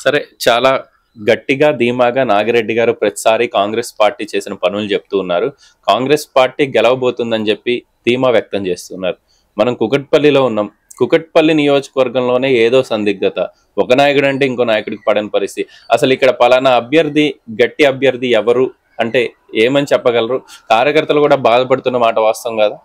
సరే చాలా గట్టిగా ధీమాగా నాగిరెడ్డి గారు ప్రతిసారి కాంగ్రెస్ పార్టీ చేసిన పనులు చెప్తూ ఉన్నారు కాంగ్రెస్ పార్టీ గెలవబోతుందని చెప్పి ధీమా వ్యక్తం చేస్తున్నారు మనం కుకట్పల్లిలో ఉన్నాం కుకట్పల్లి నియోజకవర్గంలోనే ఏదో సందిగ్ధత ఒక నాయకుడు అంటే ఇంకో నాయకుడికి పడని పరిస్థితి అసలు ఇక్కడ పలానా అభ్యర్థి గట్టి అభ్యర్థి ఎవరు అంటే ఏమని చెప్పగలరు కార్యకర్తలు కూడా బాధపడుతున్న మాట వాస్తవం కదా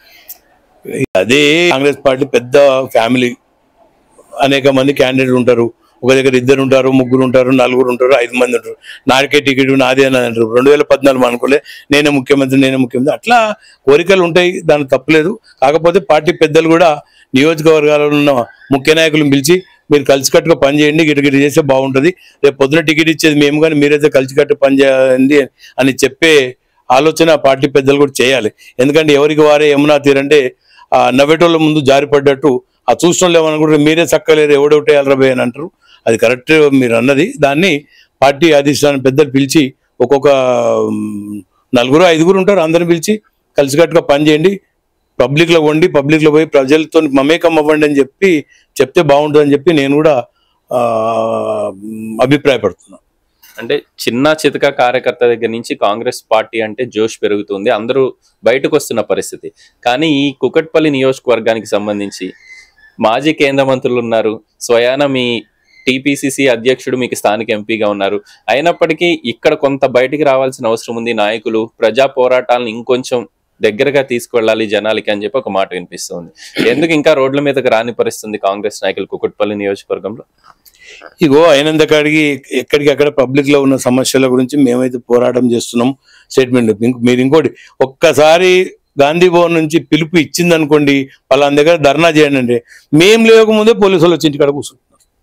అదే కాంగ్రెస్ పార్టీ పెద్ద ఫ్యామిలీ అనేక మంది క్యాండిడేట్ ఉంటారు ఒక దగ్గర ఇద్దరు ఉంటారు ముగ్గురు ఉంటారు నలుగురు ఉంటారు ఐదు మంది ఉంటారు నాకే టికెట్ నాదే అని అంటారు రెండు వేల పద్నాలుగు అనుకోలే నేనే ముఖ్యమంత్రి నేనే ముఖ్యమంత్రి అట్లా కోరికలు ఉంటాయి దానికి తప్పలేదు కాకపోతే పార్టీ పెద్దలు కూడా నియోజకవర్గాలలో ఉన్న ముఖ్య నాయకులను పిలిచి మీరు కలిసికట్టుగా పని చేయండి గిట గిట చేస్తే బాగుంటుంది రేపు పొద్దున టికెట్ ఇచ్చేది మేము కానీ మీరైతే కలిసికట్టు పని చేయండి అని చెప్పే ఆలోచన ఆ పార్టీ పెద్దలు కూడా చేయాలి ఎందుకంటే ఎవరికి వారే యమునా తీరంటే ఆ నవ్వేటోళ్ళ ముందు జారిపడ్డట్టు ఆ చూసిన ఏమనుకుంటారు మీరే చక్కలేరు ఎవడొకటి రబే అని అంటారు అది కరెక్ట్ మీరు అన్నది దాన్ని పార్టీ అధిష్టానం పెద్దలు పిలిచి ఒక్కొక్క ఉమ్, నలుగురు ఐదుగురు ఉంటారు అందరిని పిలిచి కలిసికట్టుగా పని చేయండి పబ్లిక్లో వండి పబ్లిక్లో పోయి ప్రజలతో మమేకం అవ్వండి అని చెప్పి చెప్తే బాగుంటుందని చెప్పి నేను కూడా ఆ, అభిప్రాయపడుతున్నాను అంటే చిన్న చితక కార్యకర్త దగ్గర నుంచి కాంగ్రెస్ పార్టీ అంటే జోష్ పెరుగుతుంది అందరూ బయటకు వస్తున్న పరిస్థితి కానీ ఈ కుకట్పల్లి నియోజకవర్గానికి సంబంధించి మాజీ కేంద్ర మంత్రులు ఉన్నారు స్వయాన మీ టీపీసీసీ అధ్యక్షుడు మీకు స్థానిక ఎంపీగా ఉన్నారు అయినప్పటికీ ఇక్కడ కొంత బయటికి రావాల్సిన అవసరం ఉంది నాయకులు ప్రజా పోరాటాలను ఇంకొంచెం దగ్గరగా తీసుకువెళ్ళాలి జనాలకి అని చెప్పి ఒక మాట వినిపిస్తుంది ఎందుకు ఇంకా రోడ్ల మీదకి రాని పరిస్థితుంది కాంగ్రెస్ నాయకులు కుకట్పల్లి నియోజకవర్గంలో ఇగో అయినంత కాడికి ఎక్కడికి అక్కడ పబ్లిక్ లో ఉన్న సమస్యల గురించి మేమైతే పోరాటం చేస్తున్నాం స్టేట్మెంట్ ఇంక- మీరు ఇంకోటి ఒక్కసారి గాంధీ భవన్ నుంచి పిలుపు ఇచ్చింది అనుకోండి వాళ్ళ దగ్గర ధర్నా చేయండి అంటే మేము లేకముందే పోలీసు వాళ్ళు వచ్చి ఇంటికాడ కూర్చుంటున్నారు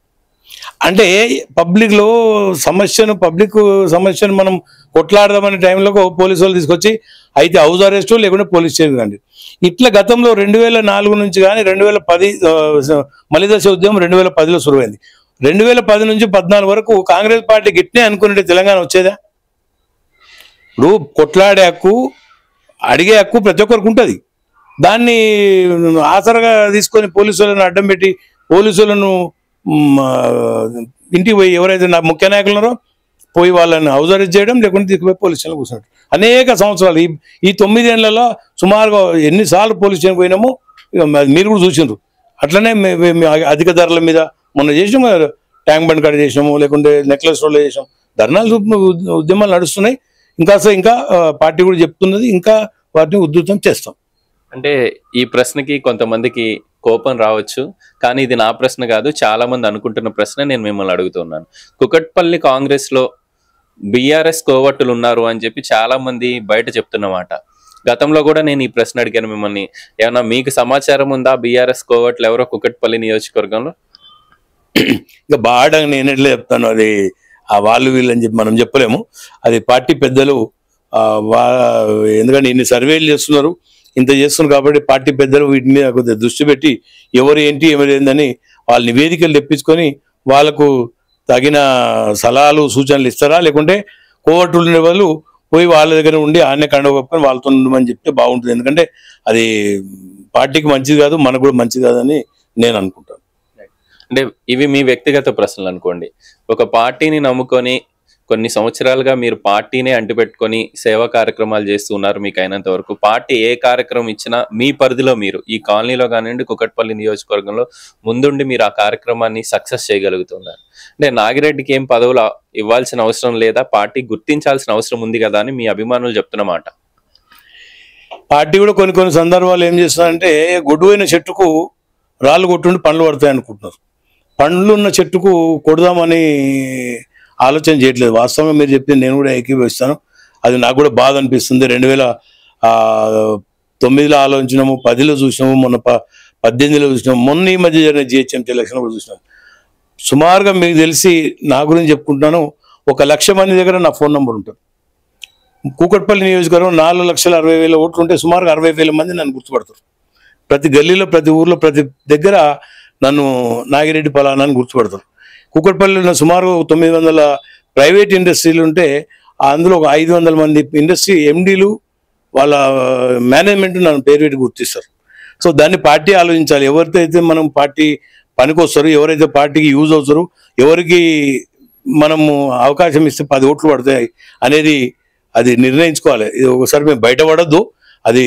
అంటే పబ్లిక్ లో సమస్యను పబ్లిక్ సమస్యను మనం కొట్లాడదామనే టైంలో పోలీసు వాళ్ళు తీసుకొచ్చి అయితే హౌస్ అరెస్ట్ లేకుంటే పోలీస్ స్టేషన్ కండి ఇట్లా గతంలో రెండు వేల నాలుగు నుంచి కానీ రెండు వేల పది ఆ, మలిదశ ఉద్యమం రెండు వేల పదిలో సురువైంది రెండు వేల పది నుంచి పద్నాలుగు వరకు కాంగ్రెస్ పార్టీ గిట్నే అనుకునే తెలంగాణ వచ్చేదా ఇప్పుడు కొట్లాడే హక్కు అడిగే హక్కు ప్రతి ఒక్కరికి ఉంటుంది దాన్ని ఆసరగా తీసుకొని పోలీసులను అడ్డం పెట్టి పోలీసులను మ్, ఆ, ఇంటికి పోయి ఎవరైతే నా ముఖ్య నాయకులు ఉన్నారో పోయి వాళ్ళని హౌస్ అరెస్ట్ చేయడం లేకుంటే తీసుకుపోయి పోలీస్ స్టేషన్లో కూర్చున్నట్టు అనేక సంవత్సరాలు ఈ ఈ తొమ్మిదేళ్లలో సుమారుగా ఎన్నిసార్లు పోలీస్ స్టేషన్ పోయినామో ఇక మ- మీరు కూడా చూసిండ్రు అట్లనే మే- మే- మే అధిక ధరల మీద మొన్న చేసినాం కదా, ట్యాంక్ బండ్ కాడ చేసినాము లేకుంటే నెక్లెస్ రోడ్లో చేసినాం ధర్నాలు ఉద్య- ఉద్య- ఉద్యమాలు నడుస్తున్నాయి ఇంకా అసలు ఇంకా ఆ, పార్టీ కూడా చెప్తున్నది ఇంకా వాటిని ఉద్ధృతం చేస్తాం అంటే ఈ ప్రశ్నకి కొంతమందికి కోపం రావచ్చు కానీ ఇది నా ప్రశ్న కాదు చాలా మంది అనుకుంటున్న ప్రశ్న నేను మిమ్మల్ని అడుగుతున్నాను కుకట్పల్లి కాంగ్రెస్ లో బీఆర్ఎస్ కోవట్టులు ఉన్నారు అని చెప్పి చాలా మంది బయట చెప్తున్నమాట గతంలో కూడా నేను ఈ ప్రశ్న అడిగాను మిమ్మల్ని ఏమన్నా మీకు సమాచారం ఉందా బీఆర్ఎస్ కోవట్లు ఎవరో కుకట్పల్లి నియోజకవర్గంలో ఇంకా బాగా నేను ఎట్లా చెప్తాను అది ఆ వాళ్ళు వీళ్ళు అని చెప్పి మనం చెప్పలేము అది పార్టీ పెద్దలు ఆ, వా ఎందుకంటే ఇన్ని సర్వేలు చేస్తున్నారు ఇంత చేస్తున్నారు కాబట్టి పార్టీ పెద్దలు వీటి మీద కొద్దిగా దృష్టి పెట్టి ఎవరు ఏంటి ఎవరు ఏందని వాళ్ళ నివేదికలు తెప్పించుకొని వాళ్ళకు తగిన సలహాలు సూచనలు ఇస్తారా లేకుంటే కోవట్లు ఉండే వాళ్ళు పోయి వాళ్ళ దగ్గర ఉండి ఆనే కండ కప్పుకొని వాళ్ళతో ఉండమని చెప్తే బాగుంటుంది ఎందుకంటే అది పార్టీకి మంచిది కాదు మనకు కూడా మంచిది కాదని నేను అనుకుంటాను అంటే ఇవి మీ వ్యక్తిగత ప్రశ్నలు అనుకోండి ఒక పార్టీని నమ్ముకొని కొన్ని సంవత్సరాలుగా మీరు పార్టీనే అంటిపెట్టుకొని సేవా కార్యక్రమాలు చేస్తూ ఉన్నారు మీకు అయినంత వరకు పార్టీ ఏ కార్యక్రమం ఇచ్చినా మీ పరిధిలో మీరు ఈ కాలనీలో కానివ్వండి కుకట్పల్లి నియోజకవర్గంలో ముందుండి మీరు ఆ కార్యక్రమాన్ని సక్సెస్ చేయగలుగుతున్నారు అంటే నాగిరెడ్డికి ఏం పదవులు ఇవ్వాల్సిన అవసరం లేదా పార్టీ గుర్తించాల్సిన అవసరం ఉంది కదా అని మీ అభిమానులు చెప్తున్నమాట పార్టీ కూడా కొన్ని కొన్ని సందర్భాలు ఏం చేస్తున్నారంటే గొడ్డుపోయిన చెట్టుకు రాళ్ళు కొట్టుండి పండ్లు పడతాయి అనుకుంటున్నారు పండ్లు ఉన్న చెట్టుకు కొడదామని ఆలోచన చేయట్లేదు వాస్తవంగా మీరు చెప్తే నేను కూడా ఏకీభవిస్తాను అది నాకు కూడా బాధ అనిపిస్తుంది రెండు వేల ఆ, తొమ్మిదిలో ఆలోచించినాము పదిలో చూసినాము మొన్న ప పద్దెనిమిదిలో చూసినాము మొన్న ఈ మధ్య జరిగిన జిహెచ్ఎంసీ ఎలక్షన్ కూడా చూసినాము సుమారుగా మీకు తెలిసి నా గురించి చెప్పుకుంటాను ఒక లక్ష మంది దగ్గర నా ఫోన్ నంబర్ ఉంటుంది కూకట్పల్లి నియోజకవర్గం నాలుగు లక్షల అరవై వేల ఓట్లు ఉంటే సుమారుగా అరవై వేల మంది నన్ను గుర్తుపడతారు ప్రతి గల్లీలో ప్రతి ఊర్లో ప్రతి దగ్గర నన్ను నాగిరెడ్డి పలానా అని గుర్తుపడతారు కూకట్పల్లిలో ఉన్న సుమారు తొమ్మిది వందల ప్రైవేట్ ఇండస్ట్రీలు ఉంటే అందులో ఒక ఐదు వందల మంది ఇండస్ట్రీ ఎండీలు వాళ్ళ మేనేజ్మెంట్ నన్ను పేరు పెట్టి గుర్తిస్తారు సో దాన్ని పార్టీ ఆలోచించాలి ఎవరితో అయితే మనం పార్టీ పనికొస్తారు ఎవరైతే పార్టీకి యూజ్ అవుతారు ఎవరికి మనము అవకాశం ఇస్తే పది ఓట్లు పడతాయి అనేది అది నిర్ణయించుకోవాలి ఇది ఒకసారి మేము బయటపడద్దు అది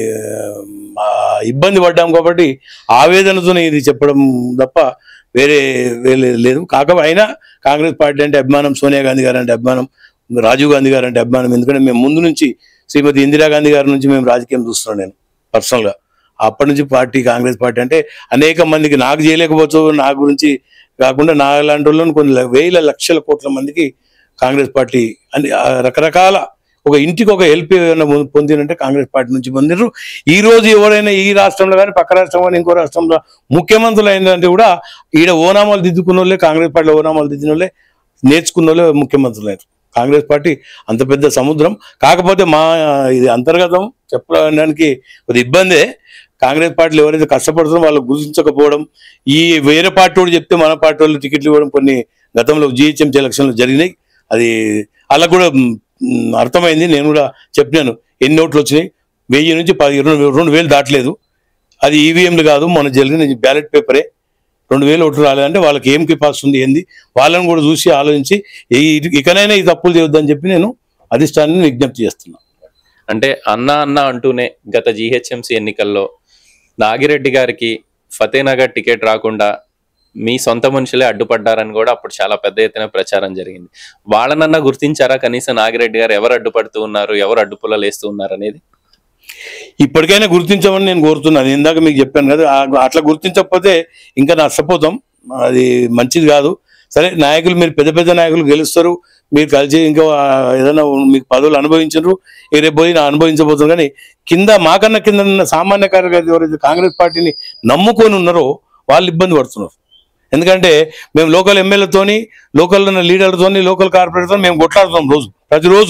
ఆ, ఇబ్బంది పడ్డాం కాబట్టి ఆవేదనతోనే ఇది చెప్పడం తప్ప వేరే వేరే లేదు కాకపోతే అయినా కాంగ్రెస్ పార్టీ అంటే అభిమానం సోనియా గాంధీ గారు అంటే అభిమానం రాజీవ్ గాంధీ గారు అంటే అభిమానం ఎందుకంటే మేము ముందు నుంచి శ్రీమతి ఇందిరాగాంధీ గారి నుంచి మేము రాజకీయం చూస్తున్నాను నేను పర్సనల్గా అప్పటి నుంచి పార్టీ కాంగ్రెస్ పార్టీ అంటే అనేక మందికి నాకు చేయలేకపోవచ్చు నా గురించి కాకుండా నా లాంటి వాళ్ళని కొన్ని ల- వేల లక్షల కోట్ల మందికి కాంగ్రెస్ పార్టీ అని ఆ రకరకాల ఒక ఇంటికి ఒక హెల్ప్ ఏమైనా పొ- పొందినంటే కాంగ్రెస్ పార్టీ నుంచి పొందినారు ఈ రోజు ఎవరైనా ఈ రాష్ట్రంలో కానీ పక్క రాష్ట్రం కానీ ఇంకో రాష్ట్రంలో ముఖ్యమంత్రులు అయిందంటే కూడా ఈడ ఓనామాలు దిద్దుకున్న వాళ్ళే కాంగ్రెస్ పార్టీలో ఓనామాలు దిద్దిన వాళ్ళే నేర్చుకున్న వాళ్ళే ముఖ్యమంత్రులు అయ్యారు కాంగ్రెస్ పార్టీ అంత పెద్ద సముద్రం కాకపోతే మా ఇది అంతర్గతం చెప్పడానికి కొద్ది ఇబ్బందే కాంగ్రెస్ పార్టీలు ఎవరైతే కష్టపడుతున్నారో వాళ్ళు గుర్తించకపోవడం ఈ వేరే పార్టీ వాడు చెప్తే మన పార్టీ వాళ్ళు టికెట్లు ఇవ్వడం కొన్ని గతంలో జిహెచ్ఎంసీ ఎలక్షన్లు జరిగినాయి అది అలా కూడా మ్, మ్, అర్థమైంది నేను కూడా చెప్పినాను ఎన్ని ఓట్లు వచ్చినాయి వెయ్యి నుంచి పది రెండు రెండు వేలు దాటలేదు అది ఈవీఎంలు కాదు మన జరిగిన బ్యాలెట్ పేపరే రెండు వేలు ఓట్లు రాలేదంటే వాళ్ళకి ఏం కెపాసిటీ ఉంది ఏంది వాళ్ళని కూడా చూసి ఆలోచించి ఈ- ఇకనైనా ఈ తప్పులు చేయొద్దని చెప్పి నేను అధిష్టానాన్ని విజ్ఞప్తి చేస్తున్నా అంటే అన్న అన్న అంటూనే గత జిహెచ్ఎంసీ ఎన్నికల్లో నాగిరెడ్డి గారికి ఫతేనగర్ టికెట్ రాకుండా మీ సొంత మనుషులే అడ్డుపడ్డారని కూడా అప్పుడు చాలా పెద్ద ఎత్తున ప్రచారం జరిగింది వాళ్ళనన్నా గుర్తించారా కనీసం నాగిరెడ్డి గారు ఎవరు అడ్డుపడుతూ ఉన్నారు ఎవరు అడ్డుపుల్లలు వేస్తూ ఉన్నారు అనేది ఇప్పటికైనా గుర్తించమని నేను కోరుతున్నాను ఇందాక మీకు చెప్పాను కదా ఆ- అట్లా గుర్తించకపోతే ఇంకా నష్టపోతాం అది మంచిది కాదు సరే నాయకులు మీరు పెద్ద పెద్ద నాయకులు గెలుస్తారు మీరు కలిసి ఇంకా ఆ, ఏదైనా మీకు పదవులు అనుభవించరు ఈ రేపు పోయి నా అనుభవించబోతున్నారు కానీ కింద మాకన్నా కింద ఉన్న సామాన్య కార్యకర్త ఎవరైతే కాంగ్రెస్ పార్టీని నమ్ముకొని ఉన్నారో వాళ్ళు ఇబ్బంది పడుతున్నారు ఎందుకంటే మేము లోకల్ ఎమ్మెల్యేతోని లోకల్ ఉన్న లీడర్లతోని లోకల్ కార్పొరేటర్తో మేము కొట్లాడుతున్నాం రోజు ప్రతిరోజు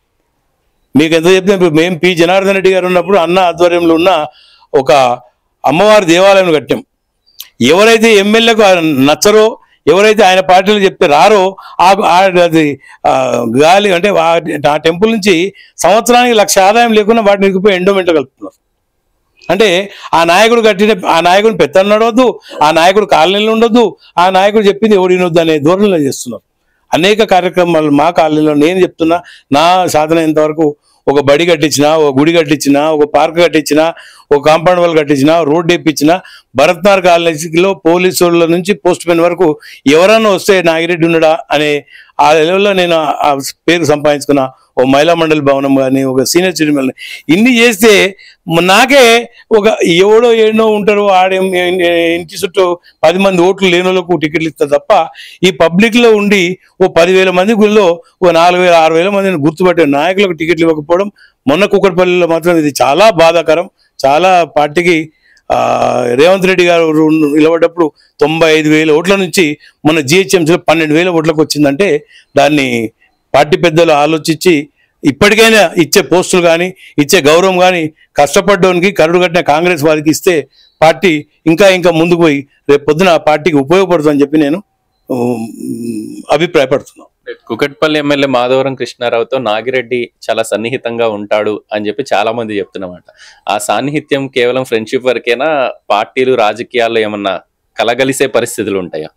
మీకు ఎంత చెప్తే ఇప్పుడు మేము పి జనార్దన్ రెడ్డి గారు ఉన్నప్పుడు అన్న ఆధ్వర్యంలో ఉన్న ఒక అమ్మవారి దేవాలయం కట్టాం ఎవరైతే ఎమ్మెల్యేకు నచ్చరో ఎవరైతే ఆయన పార్టీలు చెప్తే రారో ఆ ఆ- అది ఆ, గాలి అంటే ఆ- ఆ టెంపుల్ నుంచి సంవత్సరానికి లక్ష ఆదాయం లేకుండా వాటిని ఇరికిపోయి ఎండోమెంట్ కలుపుతున్నారు అంటే ఆ నాయకుడు కట్టిన ఆ నాయకుడు పెత్తన నడవద్దు ఆ నాయకుడు కాలనీలో ఉండొద్దు ఆ నాయకుడు చెప్పింది ఎవడు వినొద్దు అనే ధోరణిలో చేస్తున్నారు అనేక కార్యక్రమాలు మా కాలనీలో నేను చెప్తున్నా నా సాధన ఇంతవరకు ఒక బడి కట్టించినా ఒక గుడి కట్టించినా ఒక పార్క్ కట్టించినా ఒక కాంపౌండ్ వాల్ కట్టించినా రోడ్ వేయించినా భరత్నార్ కాలేజీలో పోలీసుల నుంచి పోస్ట్ మెన్ వరకు ఎవరన్నా వస్తే నాగిరెడ్డి ఉన్నాడా అనే ఆ లెవెల్లో నేను ఆ పేరు సంపాదించుకున్న ఓ మహిళా మండలి భవనం కానీ ఒక సీనియర్ సిటిజన్ ఇన్ని చేస్తే మ- నాకే ఒక ఎవడో ఏడో ఉంటారు ఆడే ఇంటి చుట్టూ పది మంది ఓట్లు లేని వాళ్ళకు టికెట్లు ఇస్తారు తప్ప ఈ పబ్లిక్ లో ఉండి ఓ పదివేల మంది గుళ్ళో ఓ నాలుగు వేల ఆరు వేల మందిని గుర్తుపట్టే నాయకులకు టికెట్లు ఇవ్వకపోవడం మొన్న కుక్కడపల్లిలో మాత్రం ఇది చాలా బాధాకరం చాలా పార్టీకి ఆ, రేవంత్ రెడ్డి గారు రు- నిలబడ్డప్పుడు తొంభై ఐదు వేల ఓట్ల నుంచి మన జిహెచ్ఎంసీలో పన్నెండు వేల ఓట్లకు వచ్చిందంటే దాన్ని పార్టీ పెద్దలు ఆలోచించి ఇప్పటికైనా ఇచ్చే పోస్టులు కానీ ఇచ్చే గౌరవం కానీ కష్టపడ్డానికి కరుడు కట్టిన కాంగ్రెస్ వారికి ఇస్తే పార్టీ ఇంకా ఇంకా ముందుకు పోయి రేపు పొద్దున ఆ పార్టీకి ఉపయోగపడుతుందని చెప్పి నేను ఉమ్, అభిప్రాయపడుతున్నాను కుకట్పల్లి ఎమ్మెల్యే మాధవరం కృష్ణారావుతో నాగిరెడ్డి చాలా సన్నిహితంగా ఉంటాడు అని చెప్పి చాలా మంది చెప్తున్నమాట ఆ సాన్నిహిత్యం కేవలం ఫ్రెండ్షిప్ వరకేనా పార్టీలు రాజకీయాల్లో ఏమన్నా కలగలిసే పరిస్థితులు ఉంటాయా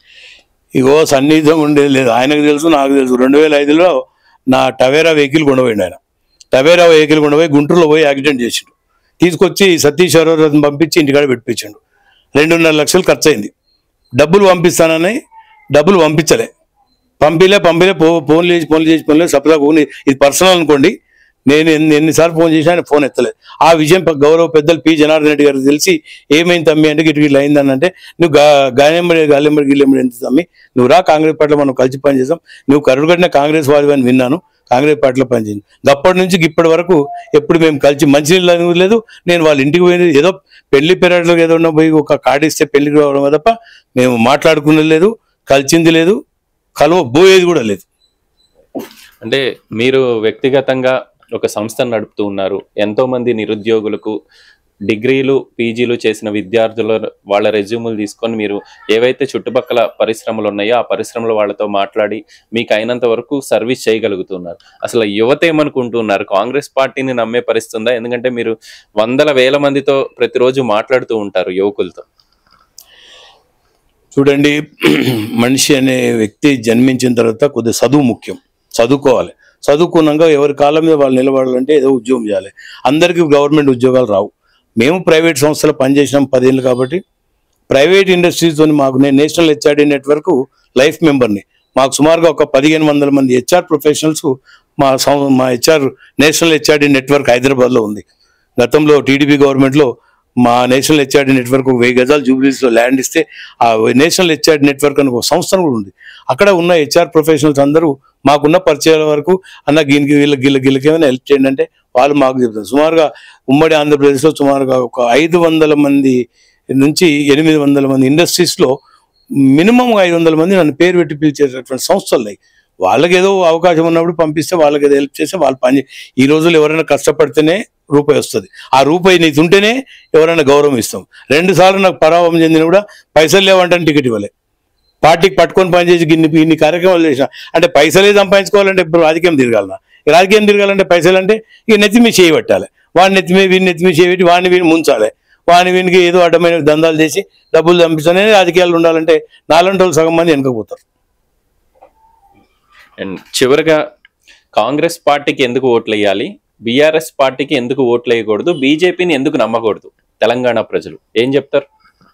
ఇగో సన్నిహితం ఉండేది లేదు ఆయనకు తెలుసు నాకు తెలుసు రెండు వేల ఐదులో నా టవేరా వెహికల్ కొండపోయిండు ఆయన టవేరా వెహికల్ కొండపోయి గుంటూరులో పోయి యాక్సిడెంట్ చేసిండు తీసుకొచ్చి సతీష్ అరోరాజుని పంపించి ఇంటికాడ పెట్టించాడు రెండున్నర లక్షలు ఖర్చు అయింది డబ్బులు పంపిస్తానని డబ్బులు పంపించలే పంపిలే పంపిలే పో ఫోన్లు చేసి ఫోన్లు చేసి ఫోన్లు సపదా ఫోన్ ఇది పర్సనల్ అనుకోండి నేను ఎన్ని ఎన్నిసార్లు ఫోన్ చేసినా ఆయన ఫోన్ ఎత్తలేదు ఆ విషయం ప- గౌరవ పెద్దలు పి జనార్దన్ రెడ్డి గారికి తెలిసి ఏమైంది తమ్మి అంటే గిట్ల ఇట్లా అయిందని అంటే నువ్వు గా గాయమ్మడి గాలిమ్మడి గిల్లెమ్మడి ఎంత తమ్మి నువ్వు రా కాంగ్రెస్ పార్టీలో మనం కలిసి పని చేసాం నువ్వు కరుడుగట్టిన కాంగ్రెస్ వాడివి అని విన్నాను కాంగ్రెస్ పార్టీలో పనిచేయండి అప్పటి నుంచి ఇప్పటి వరకు ఎప్పుడు మేము కలిసి మంచినీళ్ళు అనేది లేదు నేను వాళ్ళ ఇంటికి పోయింది ఏదో పెళ్లి పెరట్లో ఏదో ఉన్నా పోయి ఒక కార్డు ఇస్తే పెళ్లికి రావడం తప్ప మేము మాట్లాడుకునేది లేదు కలిసింది లేదు కలవ పోయేది కూడా లేదు అంటే మీరు వ్యక్తిగతంగా ఒక సంస్థను నడుపుతూ ఉన్నారు ఎంతో మంది నిరుద్యోగులకు డిగ్రీలు పీజీలు చేసిన విద్యార్థుల వాళ్ళ రెజ్యూములు తీసుకొని మీరు ఏవైతే చుట్టుపక్కల పరిశ్రమలు ఉన్నాయో ఆ పరిశ్రమల వాళ్ళతో మాట్లాడి మీకు అయినంత వరకు సర్వీస్ చేయగలుగుతున్నారు అసలు యువత ఏమనుకుంటున్నారు కాంగ్రెస్ పార్టీని నమ్మే పరిస్థితి ఉందా ఎందుకంటే మీరు వందల వేల మందితో ప్రతిరోజు మాట్లాడుతూ ఉంటారు యువకులతో చూడండి మనిషి అనే వ్యక్తి జన్మించిన తర్వాత కొద్దిగా చదువు ముఖ్యం చదువుకోవాలి చదువుకున్నాక ఎవరి కాలం మీద వాళ్ళు నిలబడాలంటే ఏదో ఉద్యోగం చేయాలి అందరికీ గవర్నమెంట్ ఉద్యోగాలు రావు మేము ప్రైవేట్ సంస్థలో పనిచేసినాం పదేళ్ళు కాబట్టి ప్రైవేట్ ఇండస్ట్రీస్తో మాకు నేను నేషనల్ హెచ్ఆర్డి నెట్వర్క్ లైఫ్ మెంబర్ని మాకు సుమారుగా ఒక పదిహేను వందల మంది హెచ్ఆర్ ప్రొఫెషనల్స్ మా సం- మా హెచ్ఆర్ నేషనల్ హెచ్ఆర్డి నెట్వర్క్ హైదరాబాద్లో ఉంది గతంలో టీడీపీ గవర్నమెంట్లో మా నేషనల్ హెచ్ఆర్డి నెట్వర్క్ ఒక వెయ్యి గజాలు జూబ్లీస్లో ల్యాండ్ ఇస్తే ఆ నేషనల్ హెచ్ఆర్డి నెట్వర్క్ అని ఒక సంస్థ కూడా ఉంది అక్కడ ఉన్న హెచ్ఆర్ ప్రొఫెషనల్స్ అందరూ మాకున్న పరిచయాల వరకు అన్న దీనికి వీళ్ళకి వీళ్ళకి వీళ్ళకి ఏమైనా హెల్ప్ చేయండి అంటే వాళ్ళు మాకు చెప్తారు సుమారుగా ఉమ్మడి ఆంధ్రప్రదేశ్లో సుమారుగా ఒక ఐదు వందల మంది నుంచి ఎనిమిది వందల మంది ఇండస్ట్రీస్లో మినిమం ఐదు వందల మంది నన్ను పేరు పెట్టి పిలిచేటటువంటి సంస్థలు ఉన్నాయి వాళ్ళకి ఏదో అవకాశం ఉన్నప్పుడు పంపిస్తే వాళ్ళకి ఏదో హెల్ప్ చేస్తే వాళ్ళు పని చే- ఈ రోజుల్లో ఎవరైనా కష్టపడితేనే రూపాయి వస్తుంది ఆ రూపాయి నీకు ఉంటేనే ఎవరైనా గౌరవం ఇస్తాం రెండు సార్లు నాకు పరాభవం చెందిన కూడా పైసలు లేవంటే టికెట్ ఇవ్వలే పార్టీకి పట్టుకొని పనిచేసి ఇన్ని ఇన్ని కార్యక్రమాలు చేసిన అంటే పైసలే సంపాదించుకోవాలంటే ఇప్పుడు రాజకీయం తిరగాలనా ఈ రాజకీయం తిరగాలంటే పైసలు అంటే ఇక నెత్తి మీద చేయి పెట్టాలి వాడిని నెత్తి మీద వీడిని నెత్తి మీద చేయి పెట్టి వాడిని వీడిని ముంచాలి వాడిని వీనికి ఏదో అడ్డమైన దందాలు చేసి డబ్బులు పంపిస్తేనే రాజకీయాలు ఉండాలంటే నాలుగు రోజులు సగం మంది వెనకపోతారు అండ్ చివరిగా కాంగ్రెస్ పార్టీకి ఎందుకు ఓట్లు వేయాలి బీఆర్ఎస్ పార్టీకి ఎందుకు ఓట్లు వేయకూడదు బీజేపీని ఎందుకు నమ్మకూడదు తెలంగాణ ప్రజలు ఏం చెప్తారు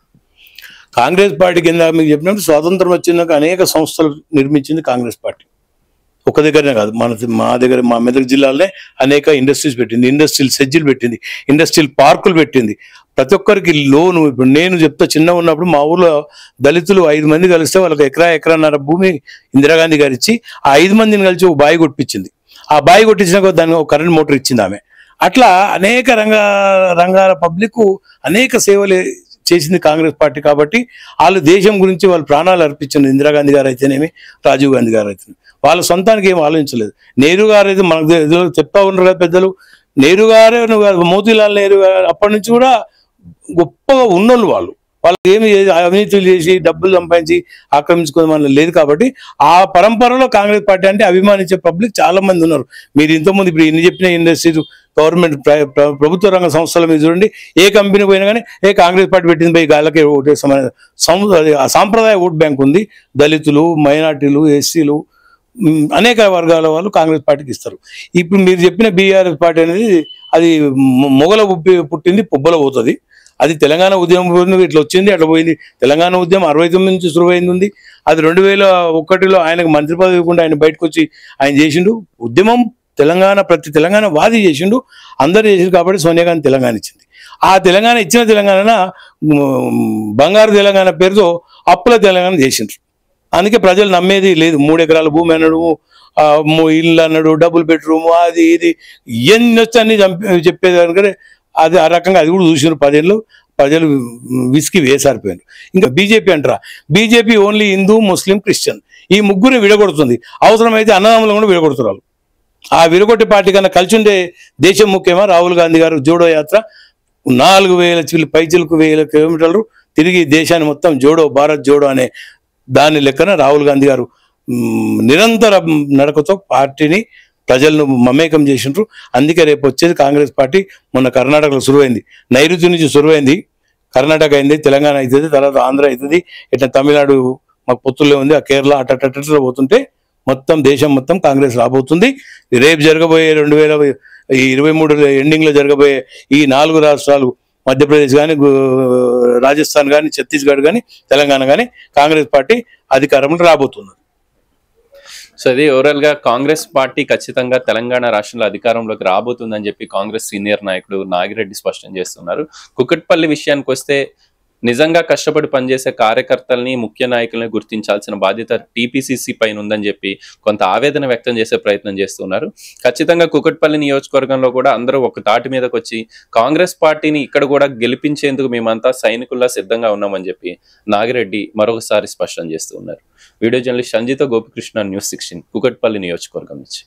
కాంగ్రెస్ పార్టీ కింద మీకు చెప్పినట్టు స్వాతంత్రం వచ్చినాక అనేక సంస్థలు నిర్మించింది కాంగ్రెస్ పార్టీ ఒక దగ్గరనే కాదు మన మా దగ్గర మా మెదక్ జిల్లాలోనే అనేక ఇండస్ట్రీస్ పెట్టింది ఇండస్ట్రియల్ సెజ్జులు పెట్టింది ఇండస్ట్రియల్ పార్కులు పెట్టింది ప్రతి ఒక్కరికి లోను ఇప్పుడు నేను చెప్తా చిన్న ఉన్నప్పుడు మా ఊర్లో దళితులు ఐదు మంది కలిస్తే వాళ్ళకి ఎకరా ఎకరాన్నర భూమి ఇందిరాగాంధీ గారు ఇచ్చి ఆ ఐదు మందిని కలిసి ఒక బావి కొట్టించింది ఆ బావి కొట్టించినాక దానికి ఒక కరెంట్ మోటార్ ఇచ్చింది ఆమె అట్లా అనేక రంగ రంగాల పబ్లిక్ అనేక సేవలు చేసింది కాంగ్రెస్ పార్టీ కాబట్టి వాళ్ళు దేశం గురించి వాళ్ళు ప్రాణాలు అర్పించింది ఇందిరాగాంధీ గారు అయితేనేమి రాజీవ్ గాంధీ గారు అయితేనేమి వాళ్ళ సొంతానికి ఏం ఆలోచించలేదు నెహ్రూ గారు అయితే మనకు తె- చెప్తా ఉన్నారు కదా పెద్దలు నెహ్రూ గారే నువ్వు కాదు, మోతీలాల్ నెహ్రూ గారు అప్పటి నుంచి కూడా గొప్పగా ఉన్నోళ్ళు వాళ్ళు వాళ్ళకి ఏమి చేసి- అవినీతులు చేసి డబ్బులు సంపాదించి ఆక్రమించుకునే మన లేదు కాబట్టి ఆ పరంపరలో కాంగ్రెస్ పార్టీ అంటే అభిమానించే పబ్లిక్ చాలా మంది ఉన్నారు మీరు ఇంతకుముందు ఇప్పుడు ఇన్ని చెప్పిన ఇండస్ట్రీస్ గవర్నమెంట్ ప్ర- ప్ర- ప్రభుత్వ రంగ సంస్థల మీద చూడండి ఏ కంపెనీ పోయినా కానీ ఏ కాంగ్రెస్ పార్టీ పెట్టింది పోయి గాళ్ళకే ఓటేస్తాం సం- అది ఆ సాంప్రదాయ ఓట్ బ్యాంక్ ఉంది దళితులు మైనార్టీలు ఎస్సీలు ఉమ్, అనేక వర్గాల వాళ్ళు కాంగ్రెస్ పార్టీకి ఇస్తారు ఇప్పుడు మీరు చెప్పిన బీఆర్ఎస్ పార్టీ అనేది అది మొ- మొగల ఉప్పి పుట్టింది పుబ్బల పోతుంది అది తెలంగాణ ఉద్యమం పోయింది, ఇట్లా వచ్చింది అట్లా పోయింది తెలంగాణ ఉద్యమం అరవై తొమ్మిది నుంచి శురువైంది ఉంది అది రెండు వేల ఒకటిలో ఆయనకు మంత్రి పదవి ఇవ్వకుండా ఆయన బయటకు వచ్చి ఆయన చేసిండు ఉద్యమం తెలంగాణ ప్రతి తెలంగాణ వాది చేసిండు అందరు చేసిండు కాబట్టి సోనియా గాంధీ తెలంగాణ ఇచ్చింది ఆ తెలంగాణ ఇచ్చిన తెలంగాణ ఉమ్, బంగారు తెలంగాణ పేరుతో అప్పుల తెలంగాణ చేసిండ్రు అందుకే ప్రజలు నమ్మేది లేదు మూడు ఎకరాల భూమి అన్నాడు ఆ, మూ- ఇల్లు అన్నాడు డబుల్ బెడ్రూమ్ అది ఇది ఎన్ని వచ్చి అన్ని చంపి చెప్పేది అనుకంటే అది ఆ రకంగా అది కూడా చూసినారు పదేళ్ళు ప్రజలు విసికి వేసారిపోయారు ఇంకా బీజేపీ అంటారా BJP only Hindu Muslim Christian ఈ ముగ్గురు విడగొడుతుంది అవసరమైతే అన్నదమ్ములు కూడా విడగొడుతున్నారు ఆ విరగొట్టి పార్టీ కన్నా కలిసి ఉండే దేశం ముఖ్యమా రాహుల్ గాంధీ గారు జోడో యాత్ర నాలుగు వేల చిల్లు పైచిలకు వేల కిలోమీటర్లు తిరిగి దేశాన్ని మొత్తం జోడో భారత్ జోడో అనే దాని లెక్కన రాహుల్ గాంధీ గారు మ్, నిరంతర నడకతో పార్టీని ప్రజలను మమేకం చేసిండ్రు అందుకే రేపు వచ్చేది కాంగ్రెస్ పార్టీ మొన్న కర్ణాటకలో సురువైంది నైరుతి నుంచి సురువైంది కర్ణాటక అయింది తెలంగాణ అవుతుంది తర్వాత ఆంధ్ర అవుతుంది ఇట్లా తమిళనాడు మాకు పొత్తుల్లో ఉంది ఆ కేరళ అట్ట పోతుంటే మొత్తం దేశం మొత్తం కాంగ్రెస్ రాబోతుంది రేపు జరగబోయే రెండు వేల ఇరవై మూడు ఎండింగ్ లో జరగబోయే ఈ నాలుగు రాష్ట్రాలు మధ్యప్రదేశ్ కానీ రాజస్థాన్ కానీ ఛత్తీస్గఢ్ కానీ తెలంగాణ కానీ కాంగ్రెస్ పార్టీ అధికారంలో రాబోతున్నారు సో ఇది ఓవరాల్ గా కాంగ్రెస్ పార్టీ ఖచ్చితంగా తెలంగాణ రాష్ట్రంలో అధికారంలోకి రాబోతుందని చెప్పి కాంగ్రెస్ సీనియర్ నాయకుడు నాగిరెడ్డి స్పష్టం చేస్తున్నారు కుకట్పల్లి విషయానికి వస్తే నిజంగా కష్టపడి పనిచేసే కార్యకర్తల్ని ముఖ్య నాయకుల్ని గుర్తించాల్సిన బాధ్యత టీపీసీసీ పైన ఉందని చెప్పి కొంత ఆవేదన వ్యక్తం చేసే ప్రయత్నం చేస్తున్నారు ఖచ్చితంగా కుకట్పల్లి నియోజకవర్గంలో కూడా అందరూ ఒక తాటి మీదకి వచ్చి కాంగ్రెస్ పార్టీని ఇక్కడ కూడా గెలిపించేందుకు మేమంతా సైనికుల్లా సిద్ధంగా ఉన్నామని చెప్పి నాగిరెడ్డి మరొకసారి స్పష్టం చేస్తూ ఉన్నారు video journalist Sanjitha Gopikrishna news sixteen Kukatpally నియోజకవర్గం నుంచి